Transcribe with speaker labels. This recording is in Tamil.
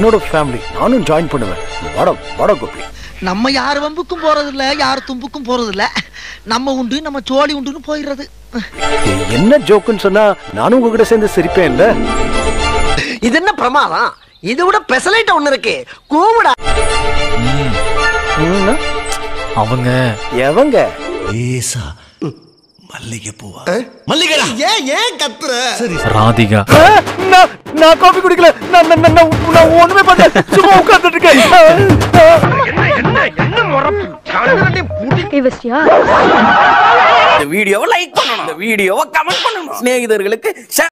Speaker 1: என்னோட ஃபேமிலி நானும் ஜாயின் பண்ணுவேன் வாடா வாடா கோபி
Speaker 2: நம்ம யார் வம்புக்கும் போறது இல்ல யார் தும்புக்கும் போறது இல்ல நம்ம உண்டு நம்ம சோழி உண்டுன்னு போயிடுறது
Speaker 1: ஏய், என்ன ஜோக்குன்னு சொன்னா நானும் உங்ககிட்ட சேர்ந்து சிரிப்பேன் இல்ல
Speaker 3: இது என்ன பிரமாதம் இது விட பெசலைட் ஒண்ணு இருக்கு கூவுடா
Speaker 4: அவங்க
Speaker 1: எவங்க
Speaker 5: லேசா மல்லிகை பூவா மல்லிகைடா
Speaker 6: ஏன் ஏன் கத்துற
Speaker 4: ராதிகா
Speaker 1: ஆ, நான் நான் காபி குடிக்கல நான் நான் நான் நான் ஒண்ணுமே பண்ணல சும்மா உட்கார்ந்துட்டு இருக்கேன்
Speaker 7: இந்த வீடியோவை லைக் பண்ணணும் இந்த வீடியோவை கமெண்ட் பண்ணணும் சிநேகிதர்களுக்கு share